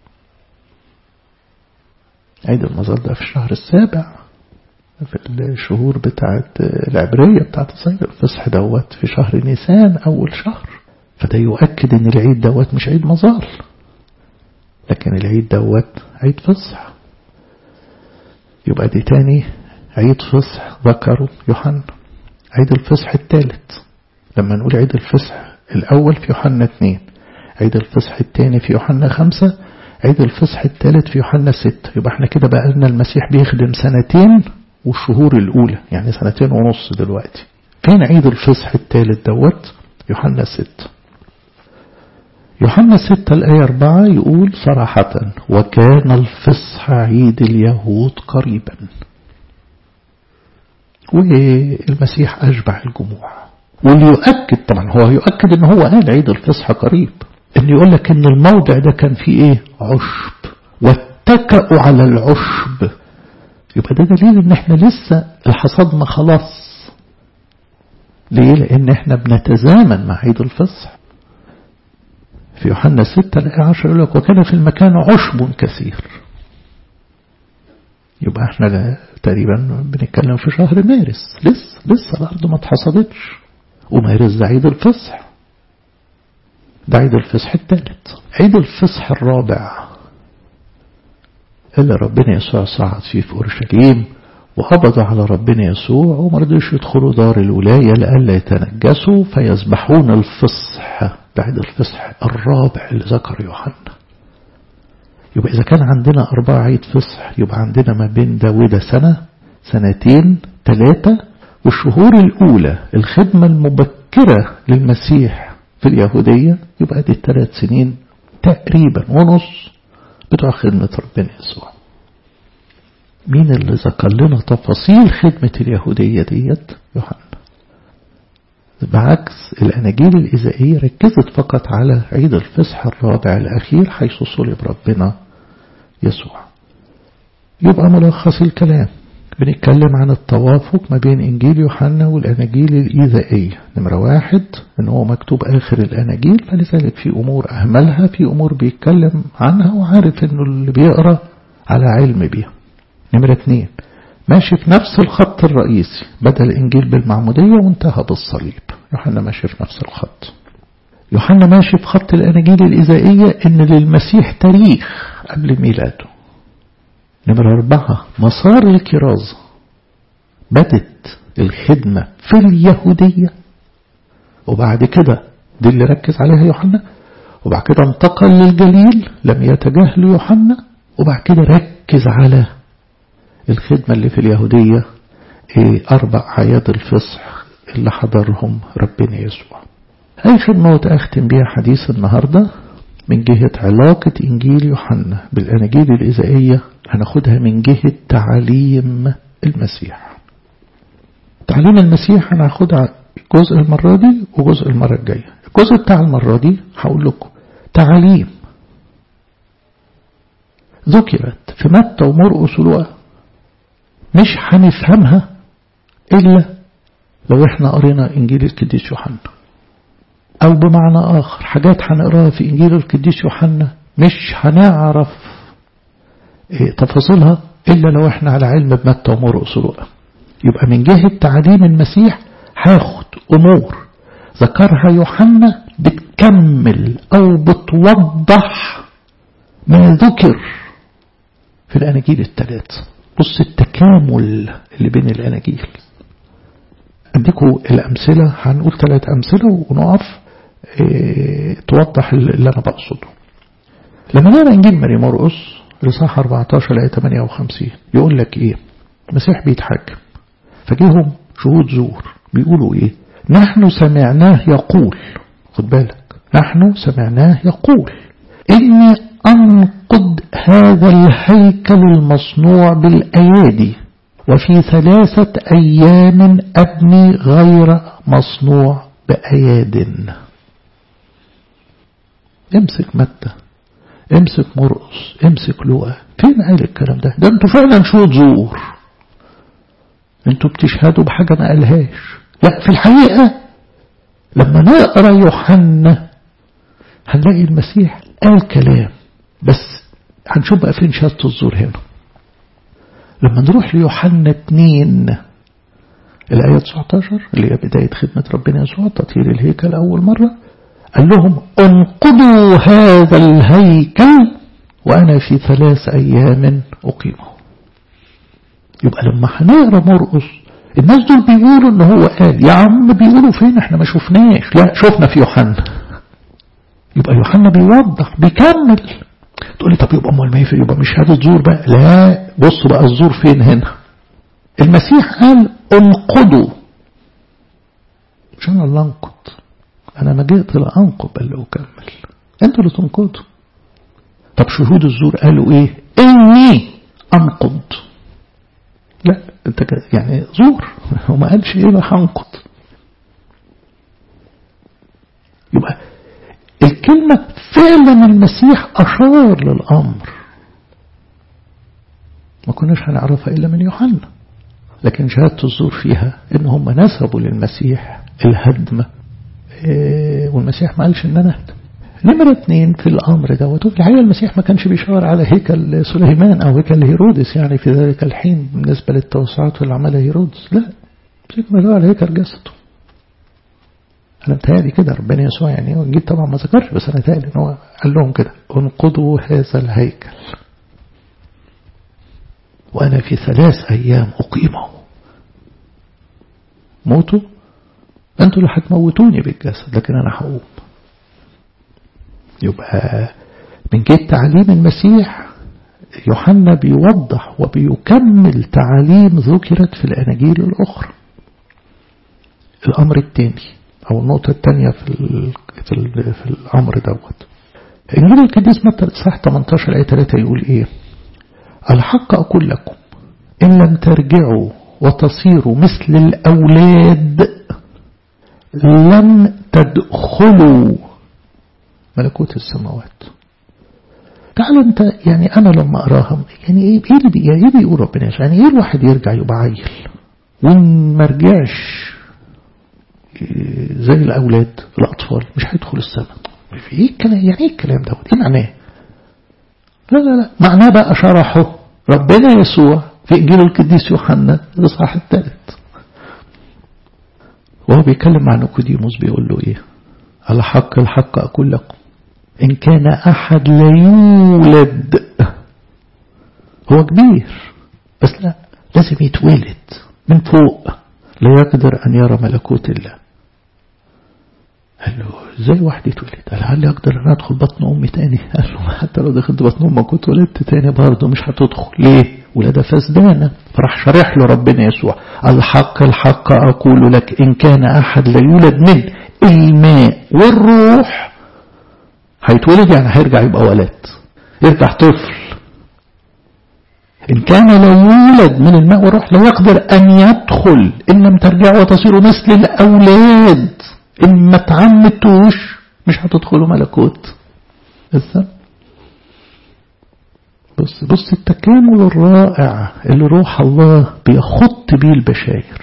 عيد المظال ده في الشهر السابع في الشهور بتاعت العبرية بتاعت الصيف الفصح دوت في شهر نيسان أول شهر فده يؤكد ان العيد دوت مش عيد مظال لكن العيد دوت عيد فصح يبقى دي تاني عيد فصح ذكره يوحنا عيد الفصح الثالث لما نقول عيد الفصح الأول في يوحنا اثنين عيد الفصح الثاني في يوحنا خمسة عيد الفصح الثالث في يوحنا ستة يبقى احنا كده بقى لنا المسيح بيخدم سنتين والشهور الأولى يعني سنتين ونص دلوقتي فين عيد الفصح الثالث دوت يوحنا ستة يوحنا ستة الآية أربعة يقول صراحة وكان الفصح عيد اليهود قريبا والمسيح أشبع الجموع واللي يؤكد طبعا هو يؤكد ان هو قال عيد الفصح قريب ان يقول لك ان الموضع ده كان فيه ايه عشب واتكأوا على العشب يبقى ده دليل ان احنا لسه الحصاد ما خلاص ليه لان احنا بنتزامن مع عيد الفصح في يوحنا 6 الآية 10 يقول لك وكان في المكان عشب كثير يبقى احنا تقريبا بنتكلم في شهر مارس لسه لسه الأرض ما اتحصدتش ومارس ده عيد الفصح ده عيد الفصح الثالث عيد الفصح الرابع اللي ربنا يسوع صعد فيه في أورشليم وقبض على ربنا يسوع وما رضيش يدخلوا دار الولاية لئلا يتنجسوا فيذبحون الفصح بعد الفصح الرابع اللي ذكر يوحنا يبقى إذا كان عندنا أربعة عيد فصح يبقى عندنا ما بين ده وده سنة سنتين ثلاثة والشهور الأولى الخدمة المبكرة للمسيح في اليهودية يبقى دي الثلاث سنين تقريبا ونص بتوع خدمة ربنا يسوع مين اللي ذكر لنا تفاصيل خدمة اليهودية ديت يوحنا بعكس الأناجيل الإزائية ركزت فقط على عيد الفصح الرابع الأخير حيث صلب ربنا يسوع يبقى ملخص الكلام بنتكلم عن التوافق ما بين إنجيل يوحنا والأناجيل الإيذائية نمرة واحد إن هو مكتوب آخر الأناجيل فلذلك في أمور أهملها في أمور بيتكلم عنها وعارف إنه اللي بيقرأ على علم بيها نمرة اتنين ماشي في نفس الخط الرئيسي بدأ الإنجيل بالمعمودية وانتهى بالصليب يوحنا ماشي في نفس الخط يوحنا ماشي في خط الأناجيل الإزائية إن للمسيح تاريخ قبل ميلاده نمرة أربعة مسار الكرازة بدت الخدمة في اليهودية وبعد كده دي اللي ركز عليها يوحنا وبعد كده انتقل للجليل لم يتجاهل يوحنا وبعد كده ركز على الخدمة اللي في اليهودية ايه أربع أعياد الفصح اللي حضرهم ربنا يسوع أي خدمة وتأختم بيها حديث النهاردة من جهة علاقة إنجيل يوحنا بالأناجيل الإزائية هناخدها من جهة تعليم المسيح تعليم المسيح هناخدها جزء المرة دي وجزء المرة الجاية الجزء بتاع المرة دي هقول لكم تعليم ذكرت في متى ومرقس ولوقا مش هنفهمها إلا لو احنا قرينا إنجيل القديس يوحنا أو بمعنى آخر حاجات هنقراها في إنجيل القديس يوحنا مش هنعرف إيه تفاصيلها إلا لو احنا على علم بمتى ومرقس ولوقا يبقى من جهة تعليم المسيح هاخد أمور ذكرها يوحنا بتكمل أو بتوضح ما ذكر في الأناجيل الثلاثة بص التكامل اللي بين الأناجيل أديكم الأمثلة هنقول ثلاث أمثلة ونقف اه توضح اللي أنا بقصده لما نقرا إنجيل ماري مرقس الإصحاح 14 آية 58 يقول لك إيه المسيح بيتحاكم فجيهم شهود زور بيقولوا إيه نحن سمعناه يقول خد بالك نحن سمعناه يقول إني أنقض هذا الهيكل المصنوع بالأيادي وفي ثلاثة أيام أبني غير مصنوع بأياد امسك متى امسك مرقص امسك لوقا فين قال الكلام ده ده انتوا فعلا شهود زور انتوا بتشهدوا بحاجة ما قالهاش لا في الحقيقة لما نقرأ يوحنا هنلاقي المسيح قال كلام بس هنشوف بقى فين شهادة الزور هنا لما نروح ليوحنا 2 الآية 19 اللي هي بداية خدمة ربنا يسوع تطهير الهيكل أول مرة قال لهم انقضوا هذا الهيكل وأنا في ثلاث أيام أقيمه يبقى لما هنقرا مرقص الناس دول بيقولوا ان هو قال يا عم بيقولوا فين احنا ما شفناش لا شفنا في يوحنا يبقى يوحنا بيوضح بيكمل تقول لي طب يبقى امال ما يفرق يبقى مش شهاده زور بقى لا بصوا بقى الزور فين هنا المسيح قال انقضوا مش انا اللي انقض انا ما جئت لانقض بل اكمل انتوا اللي تنقضوا طب شهود الزور قالوا ايه اني انقض لا انت يعني زور وما قالش ايه بقى هنقض يبقى الكلمة فعلا المسيح أشار للأمر ما كناش هنعرفها إلا من يوحنا لكن شهادة الزور فيها إن هم نسبوا للمسيح الهدم إيه والمسيح ما قالش إن أنا أهدم نمرة اثنين في الأمر دوت في الحقيقة المسيح ما كانش بيشاور على هيكل سليمان أو هيكل هيرودس يعني في ذلك الحين بالنسبة للتوسعات اللي عملها هيرودس لا مسيح ما على هيكل جسده أنا متهيألي كده ربنا يسوع يعني هو جيت طبعا ما ذكرش بس أنا متهيألي إن هو قال لهم كده انقضوا هذا الهيكل وأنا في ثلاث أيام أقيمه موتوا أنتوا اللي هتموتوني بالجسد لكن أنا هقوم يبقى من جهة تعليم المسيح يوحنا بيوضح وبيكمل تعاليم ذكرت في الأناجيل الأخرى الأمر الثاني أو النقطة الثانية في, في, في الأمر دوت إنجيل القديس متى الإصحاح 18 آية 3 يقول إيه الحق أقول لكم إن لم ترجعوا وتصيروا مثل الأولاد لن تدخلوا ملكوت السماوات تعالوا انت يعني انا لما اقراها يعني ايه ايه اللي بي يعني ايه بيقول ربنا يعني ايه الواحد يرجع يبقى عيل وان ما رجعش زي الاولاد الاطفال مش هيدخل السماء في ايه الكلام يعني ايه الكلام دوت ايه معناه لا لا لا معناه بقى شرحه ربنا يسوع في انجيل القديس يوحنا الاصحاح الثالث وهو بيتكلم مع نيقوديموس بيقول له ايه الحق الحق أقول لكم إن كان أحد لا يولد هو كبير بس لا لازم يتولد من فوق لا يقدر أن يرى ملكوت الله قال له ازاي واحد يتولد قال هل يقدر ان ادخل بطن امي تاني قال له حتى لو دخلت بطن امك واتولدت تاني برضه مش هتدخل ليه ولادة فسدانة فراح شارح له ربنا يسوع الحق الحق اقول لك ان كان احد لا يولد من الماء والروح هيتولد يعني هيرجع يبقى ولد يرجع طفل إن كان لا يولد من الماء والروح لا يقدر أن يدخل إن لم ترجعوا وتصيروا مثل الأولاد إن ما تعمتوش مش هتدخلوا ملكوت الذنب بص بص التكامل الرائع اللي روح الله بيخط بيه البشاير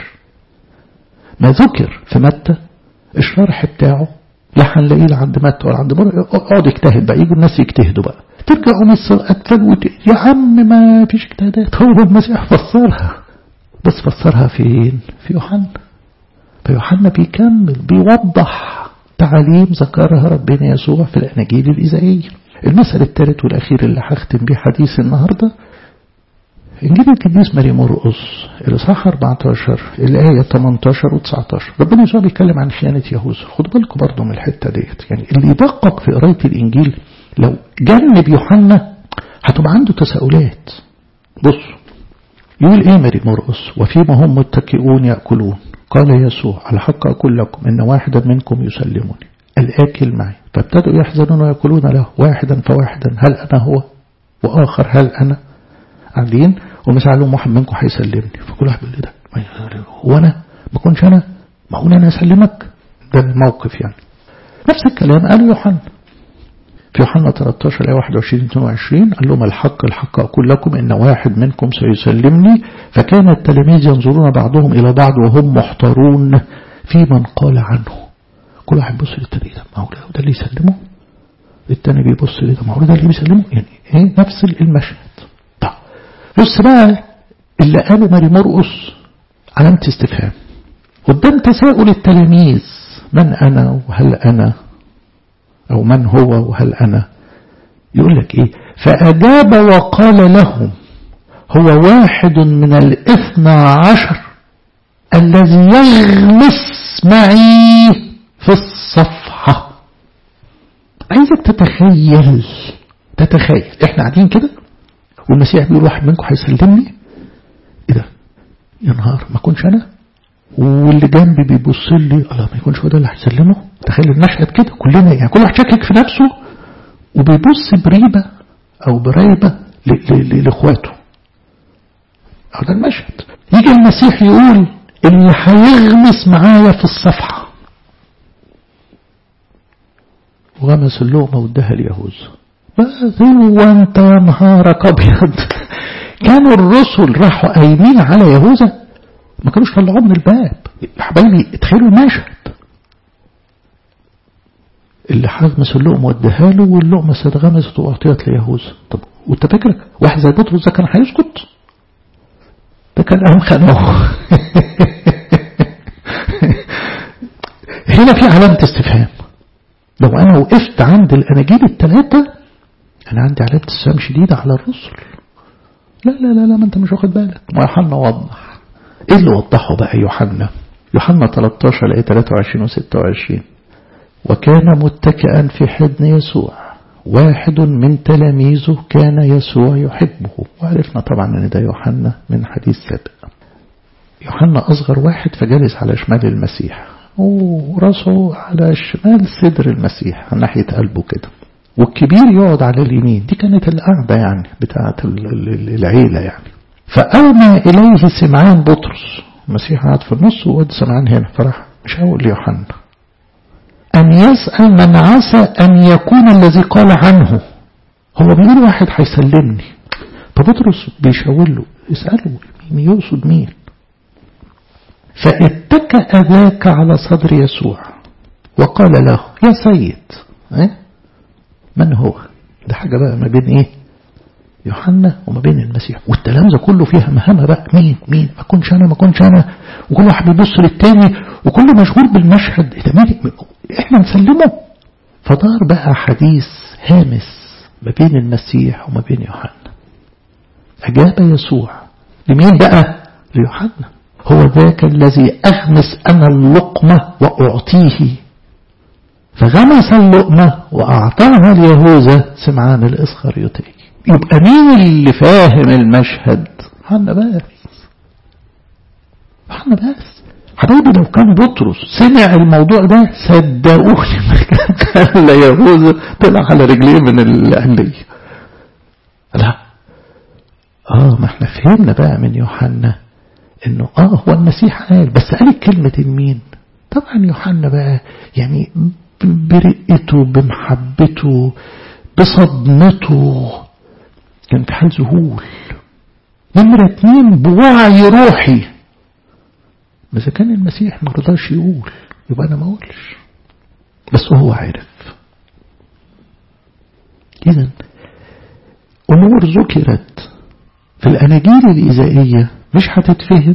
ما ذكر في متى الشرح بتاعه لا هنلاقيه عند متى ولا عند مرة اقعد اجتهد بقى يجوا الناس يجتهدوا بقى ترجعوا مصر أطفال وت... يا عم ما فيش اجتهادات هو المسيح فسرها بس فسرها فين في يوحنا فيوحنا بيكمل بيوضح تعاليم ذكرها ربنا يسوع في الأناجيل الإذاعية المثل الثالث والأخير اللي هختم بيه حديث النهاردة إنجيل القديس ماري مرقس الإصحاح 14 الآية 18 و 19 ربنا يسوع بيتكلم عن خيانة يهوذا خدوا بالكم برضه من الحتة ديت يعني اللي يدقق في قراية الإنجيل لو جنب يوحنا هتبقى عنده تساؤلات بص يقول ايه ماري مرقس وفيما هم متكئون يأكلون قال يسوع الحق أقول لكم إن واحدا منكم يسلمني الآكل معي فابتدأوا يحزنون ويقولون له واحدا فواحدا هل أنا هو وآخر هل أنا قاعدين ومسألهم واحد منكم هيسلمني فكل واحد بيقول ده هو أنا ما كنش أنا ما هو أنا أسلمك ده الموقف يعني نفس الكلام قال يوحنا في يوحنا 13 آية 21 22 قال لهم الحق الحق أقول لكم إن واحد منكم سيسلمني فكان التلاميذ ينظرون بعضهم إلى بعض وهم محتارون في من قال عنه كل واحد بيبص للتاني ده ما هو ده اللي يسلمه التاني بيبص لي ده ما هو ده اللي بيسلمه يعني ايه نفس المشهد طب بص بقى اللي قاله ماري مرقس علامة استفهام قدام تساؤل التلاميذ من أنا وهل أنا أو من هو وهل أنا يقول لك إيه فأجاب وقال لهم هو واحد من الاثنى عشر الذي يغمس معي في الصفحة عايزك تتخيل تتخيل احنا قاعدين كده والمسيح بيقول واحد منكم هيسلمني ايه ده يا نهار ما كنش انا واللي جنبي بيبص لي الله ما يكونش هو ده اللي هيسلمه تخيل المشهد كده كلنا يعني كل واحد شاكك في نفسه وبيبص بريبة او بريبة لاخواته او ده المشهد يجي المسيح يقول اللي هيغمس معايا في الصفحة وغمس اللقمة واداها ليهوذا بس هو انت نهارك ابيض كانوا الرسل راحوا قايمين على يهوذا ما كانوش طلعوه من الباب يا حبايبي اتخيلوا المشهد اللي حغمس اللقمة وداها له واللقمة اتغمست واعطيت ليهوذا طب وانت فاكر واحد زي بطرس ده كان هيسكت ده كان قام خانوه هنا في علامة استفهام لو انا وقفت عند الاناجيل الثلاثة انا عندي علامة استفهام شديدة على الرسل لا لا لا لا ما انت مش واخد بالك ما يوحنا وضح ايه اللي وضحه بقى يوحنا يوحنا 13 لقيت 23 و 26 وكان متكئا في حضن يسوع واحد من تلاميذه كان يسوع يحبه وعرفنا طبعا ان ده يوحنا من حديث سابق يوحنا اصغر واحد فجلس على شمال المسيح وراسه على شمال صدر المسيح على ناحية قلبه كده والكبير يقعد على اليمين دي كانت القعدة يعني بتاعت العيلة يعني فأومى إليه سمعان بطرس المسيح قعد في النص وقعد سمعان هنا فراح مش هقول ليوحنا أن يسأل من عسى أن يكون الذي قال عنه هو بيقول واحد هيسلمني فبطرس بيشاور له اسأله يقصد مين فاتكأ ذاك على صدر يسوع وقال له يا سيد إيه؟ من هو ده حاجة بقى ما بين ايه يوحنا وما بين المسيح والتلامذة كله فيها مهمة بقى مين مين ما كنش انا ما كنش انا وكل واحد بيبص للتاني وكله مشغول بالمشهد ده مين احنا نسلمه فدار بقى حديث هامس ما بين المسيح وما بين يوحنا أجاب يسوع لمين بقى ليوحنا هو ذاك الذي أغمس أنا اللقمة وأعطيه فغمس اللقمة وأعطاها ليهوذا سمعان الإسخريوطي يبقى مين اللي فاهم المشهد حنا بس حنا بس حبايبي لو كان بطرس سمع الموضوع ده صدقوني ما كان كان يهوذا طلع على رجليه من الأهلية لا اه ما احنا فهمنا بقى من يوحنا انه اه هو المسيح قال بس قال كلمة مين طبعا يوحنا بقى يعني برقته بمحبته بصدمته كان في حال ذهول نمرة اتنين بوعي روحي بس كان المسيح ما رضاش يقول يبقى انا ما اقولش بس هو عارف اذا امور ذكرت في الاناجيل الايذائيه مش هتتفهم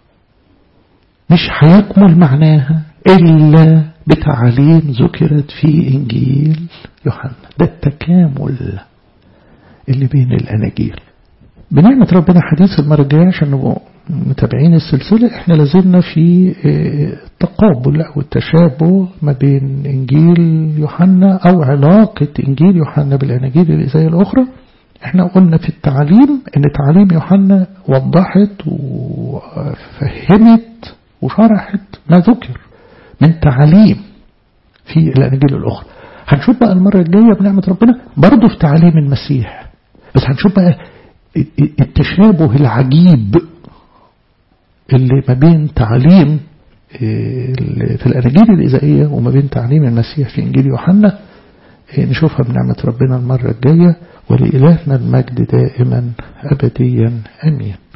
مش هيكمل معناها الا بتعاليم ذكرت في انجيل يوحنا ده التكامل اللي بين الاناجيل بنعمة ربنا حديث المرة الجاية عشان نبقوا متابعين السلسلة احنا لازلنا في التقابل او التشابه ما بين انجيل يوحنا او علاقة انجيل يوحنا بالاناجيل الازاية الاخرى احنا قلنا في التعليم ان تعليم يوحنا وضحت وفهمت وشرحت ما ذكر من تعليم في الاناجيل الاخرى هنشوف بقى المرة الجاية بنعمة ربنا برضه في تعليم المسيح بس هنشوف بقى التشابه العجيب اللي ما بين تعليم في الأناجيل الإذائية وما بين تعليم المسيح في إنجيل يوحنا نشوفها بنعمة ربنا المرة الجاية ولإلهنا المجد دائما أبديا أمين